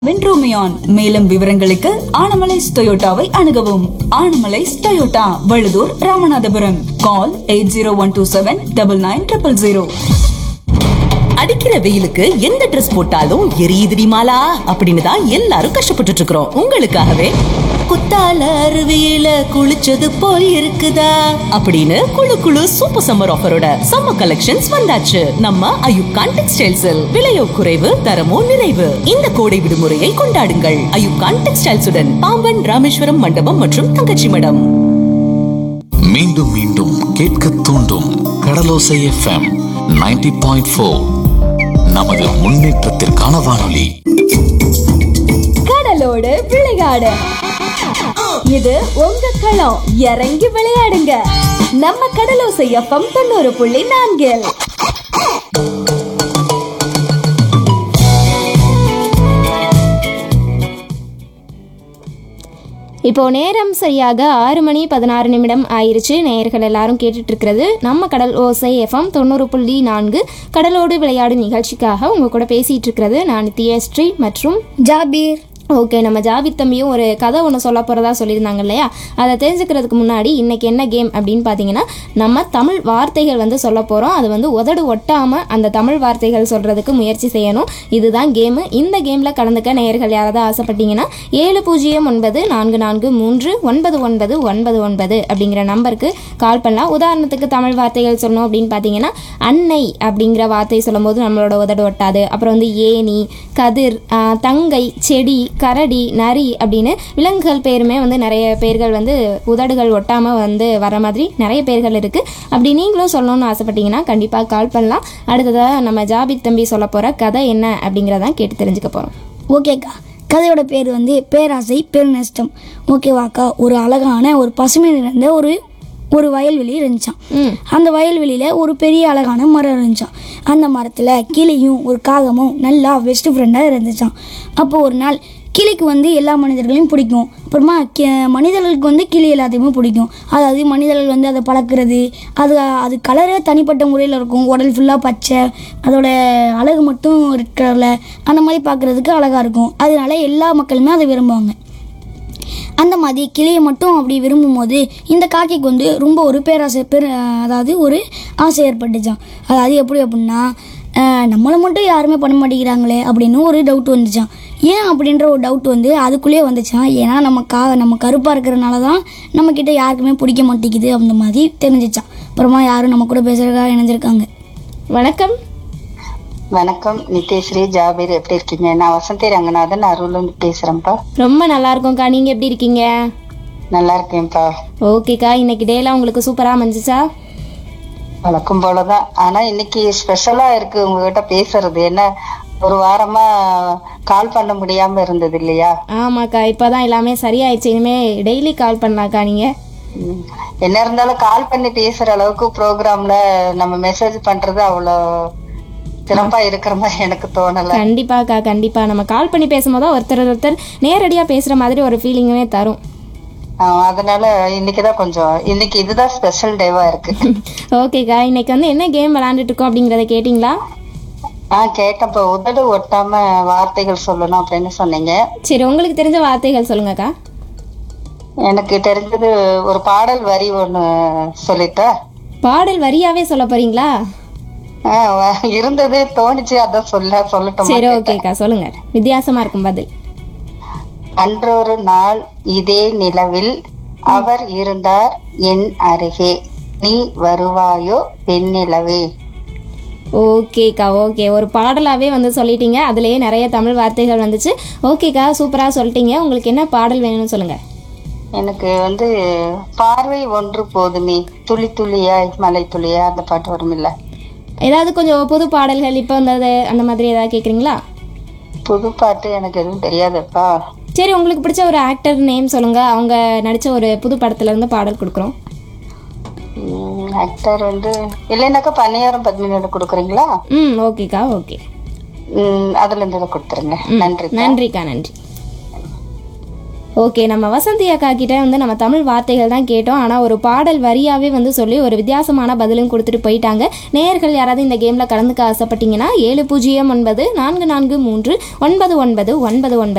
வென்ட்ரோமியான் மேலும் விவரங்களுக்கு ஆனமலைஸ் டொயோட்டாவை அணுகவும் Anamalais Toyota Vazhudur Ramanathapuram call eight zero one two seven double nine triple zero அடிக்கிற வெயிலுக்கு எந்த ட்ரெஸ் போட்டாலும் எரியுதுடி மாலா அப்படின்னு தான் எல்லாரும் கஷ்டப்பட்டுட்டு இருக்கிறோம் உங்களுக்காகவே குத்தால அருவியில குளிச்சது போல் இருக்குதா அப்படின்னு குளு குளு சூப்பர் சம்மர் ஆஃபரோட சம்மர் கலெக்ஷன்ஸ் வந்தாச்சு நம்ம அயுப்கான் டெக்ஸ்டைல்ஸில் விலையோ குறைவு தரமோ நிறைவு இந்த கோடை விடுமுறையை கொண்டாடுங்கள் அயுப்கான் டெக்ஸ்டைல்ஸுடன் பாம்பன் ராமேஸ்வரம் மண்டபம் மற்றும் தங்கச்சி மடம் மீண்டும் மீண்டும் கேட்க தூண்டும் கடலோசை எஃப்எம் 90.4 பாயிண்ட் ஃபோர் நமது முன்னேற்றத்திற்கான வானொலி கடலோடு விளையாடு இது உங்க களம் இறங்கி விளையாடுங்க நம்ம கடலோசை எஃப்எம் தொண்ணூறு புள்ளி நான்கில் இப்போ நேரம் சரியாக ஆறு மணி பதினாறு நிமிடம் ஆயிருச்சு நேயர்கள் எல்லாரும் கேட்டுட்டு இருக்கிறது நம்ம கடல் ஓசை எஃப்எம் தொண்ணூறு புள்ளி நான்கு கடலோடு விளையாடு நிகழ்ச்சிக்காக உங்க கூட பேசிட்டு இருக்கிறது நான் நித்யஸ்ரீ மற்றும் ஜாபீர் ஓகே நம்ம ஜாபித் தம்பியும் ஒரு கதை ஒன்று சொல்ல போகிறதா சொல்லியிருந்தாங்க இல்லையா அதை தெரிஞ்சுக்கிறதுக்கு முன்னாடி இன்னைக்கு என்ன கேம் அப்படின்னு பார்த்தீங்கன்னா நம்ம தமிழ் வார்த்தைகள் வந்து சொல்ல போகிறோம் அது வந்து உதடு ஒட்டாமல் அந்த தமிழ் வார்த்தைகள் சொல்கிறதுக்கு முயற்சி செய்யணும் இதுதான் கேமு இந்த கேமில் கலந்துக்க நேயர்கள் யாராவது ஆசைப்பட்டீங்கன்னா ஏழு பூஜ்ஜியம் ஒன்பது நான்கு நான்கு மூன்று ஒன்பது ஒன்பது ஒன்பது ஒன்பது அப்படிங்கிற நம்பருக்கு கால் பண்ணலாம் உதாரணத்துக்கு தமிழ் வார்த்தைகள் சொல்லணும் அப்படின்னு பார்த்தீங்கன்னா அன்னை அப்படிங்கிற வார்த்தை சொல்லும்போது நம்மளோட உதடு ஒட்டாது அப்புறம் வந்து ஏணி கதிர் ஆஹ், தங்கை செடி கரடி நரி அப்படின்னு விலங்குகள் பேருமே வந்து நிறைய பேர்கள் வந்து உதடுகள் ஒட்டாமல் வந்து வர மாதிரி நிறைய பேர்கள் இருக்குது அப்படி நீங்களும் சொல்லணும்னு ஆசைப்பட்டீங்கன்னா கண்டிப்பாக கால் பண்ணலாம் அடுத்ததாக நம்ம ஜாபித் தம்பி சொல்ல போகிற கதை என்ன அப்படிங்கிறதான் கேட்டு தெரிஞ்சுக்க போகிறோம் ஓகேக்கா கதையோட பேர் வந்து பேராசை பெருநஷ்டம் ஓகேவாக்கா ஒரு அழகான ஒரு பசுமை நிறைந்த ஒரு ஒரு வயல்வெளி இருந்துச்சான் அந்த வயல்வெளியில் ஒரு பெரிய அழகான மரம் இருந்துச்சான் அந்த மரத்தில் கிளியும் ஒரு காகமும் நல்லா பெஸ்ட் ஃப்ரெண்டாக இருந்துச்சான் அப்போ ஒரு நாள் கிளிக்கு வந்து எல்லா மனிதர்களையும் பிடிக்கும் அப்புறமா கி- மனிதர்களுக்கு வந்து கிளி எல்லாத்தையுமே பிடிக்கும் அதாவது மனிதர்கள் வந்து அதை பழக்கிறது அது அது கலரே தனிப்பட்ட முறையில் இருக்கும் உடல் ஃபுல்லாக பச்சை அதோட அழகு மட்டும் ரெட் கலரில் அந்த மாதிரி பார்க்குறதுக்கு அழகாக இருக்கும் அதனால எல்லா மக்களுமே அதை விரும்புவாங்க அந்த மாதிரி கிளியை மட்டும் அப்படி விரும்பும்போது இந்த காக்கைக்கு வந்து ரொம்ப ஒரு பேராசை பெரு அதாவது ஒரு ஆசை ஏற்பட்டுச்சான் அதாவது எப்படி அப்படின்னா அஹ், நம்மளை மட்டும் யாருமே பண்ண மாட்டேங்கிறாங்களே அப்படின்னு ஒரு டவுட் வந்துச்சான் ஏன் அப்படின்ற ஒரு டவுட் வந்து அதுக்குள்ளேயே வந்துச்சான் ஏன்னா நம்ம கா நம்ம கருப்பாக இருக்கிறனால தான் நம்மக்கிட்ட யாருக்குமே பிடிக்க மாட்டேங்குது அந்த மாதிரி தெரிஞ்சிச்சான் அப்புறமா யாரும் நம்ம கூட பேசுகிறதுக்காக இணைஞ்சிருக்காங்க வணக்கம் வணக்கம் நித்யஸ்ரீ ஜாபீர் எப்படி இருக்கீங்க நான் வசந்தி ரங்கநாதன் அருள்லேருந்து பேசுறேன்ப்பா ரொம்ப நல்லா இருக்கோம்க்கா நீங்கள் எப்படி இருக்கீங்க நல்லா இருக்கேன்ப்பா ஓகேக்கா இன்னைக்கு டேலாம் உங்களுக்கு சூப்பராக அமைஞ்சிச்சா வழக்கம் போலதான் ஆனா இன்னைக்கு ஸ்பெஷலா இருக்கு உங்ககிட்ட பேசுறது என்ன ஒரு வாரமா கால் பண்ண முடியாம இருந்தது இல்லையா ஆமாக்கா இப்போதான் எல்லாமே சரியாயிடுச்சு இனிமேல் டெய்லி கால் பண்ணலாக்கா நீங்கள் ம். என்ன இருந்தாலும் கால் பண்ணி பேசுற அளவுக்கு ப்ரோக்ராம்ல நம்ம மெசேஜ் பண்றது அவ்வளோ சிறப்பா இருக்கிற மாதிரி எனக்கு தோணல கண்டிப்பாக்கா கண்டிப்பா நம்ம கால் பண்ணி பேசும்போது தான் ஒருத்தர் ஒருத்தர் நேரடியா பேசுற மாதிரி ஒரு ஃபீலிங்குமே தரும் ஆஹ் அதனால இன்னைக்குதான் கொஞ்சம் இன்னைக்கு இதுதான் ஸ்பெஷல் டேவா இருக்கு ஓகேக்கா இன்னைக்கு வந்து என்ன கேம் விளையாண்டுட்டு இருக்கோம் அப்படிங்கறத கேட்டிங்களா ஆஹ் கேட்டப்ப உதடு ஒட்டாம வார்த்தைகள் சொல்லணும் அப்படின்னு சொன்னீங்க சரி உங்களுக்கு தெரிஞ்ச வார்த்தைகள் சொல்லுங்கக்கா எனக்கு தெரிஞ்சது ஒரு பாடல் வரி ஒண்ணு சொல்லிட்டா பாடல் வரியாவே சொல்ல போறீங்களா ஆஹ் வ- இருந்தது தோணுச்சு அதான் சொல்ல சொல்லட்டும் சரி ஓகேக்கா சொல்லுங்க வித்தியாசமா இருக்கும் பதில் அன்றொரு நாள் இதே நிலவில் அவர் இருந்தார் என் அருகே நீ வருவாயோ பெண்ணிலவே ஓகேக்கா ஓகே ஒரு பாடலாவே வந்து சொல்லிட்டீங்க அதுலயே நிறைய தமிழ் வார்த்தைகள் வந்துச்சு ஓகேக்கா சூப்பரா சொல்லிட்டீங்க உங்களுக்கு என்ன பாடல் வேணும்னு சொல்லுங்க எனக்கு வந்து பார்வை ஒன்று போதுமே துளி துளியாய் மலை துளியா அந்த பாட்டு வரும் இல்ல ஏதாவது கொஞ்சம் புது பாடல்கள் இப்போ வந்தது அந்த மாதிரி ஏதாவது கேக்குறீங்களா புது பாட்டு எனக்கு எதுவும் தெரியாதுப்பா சரி உங்களுக்கு பிடிச்ச ஒரு ஆக்டர் நேம் சொல்லுங்க அவங்க நடிச்ச ஒரு புது படத்துல இருந்து பாடல் கொடுக்குறோம் ஆக்டர் வந்து இல்லைனாக்கா பன்னியாரம் பத்மினியோட கொடுக்குறீங்களா ம் ஓகேக்கா ஓகே ம், அதுல இருந்து இதை கொடுத்துருங்க நன்றி நன்றிக்கா நன்றி ஓகே நம்ம வசந்தி அக்கா கிட்ட வந்து நம்ம தமிழ் வார்த்தைகள் தான் கேட்டோம் ஆனால் ஒரு பாடல் வரியாவே வந்து சொல்லி ஒரு வித்தியாசமான பதிலும் கொடுத்துட்டு போயிட்டாங்க நேயர்கள் யாராவது இந்த கேமில் கலந்துக்க ஆசைப்பட்டீங்கன்னா ஏழு பூஜ்ஜியம் ஒன்பது நான்கு நான்கு மூன்று ஒன்பது ஒன்பது ஒன்பது ஒன்பது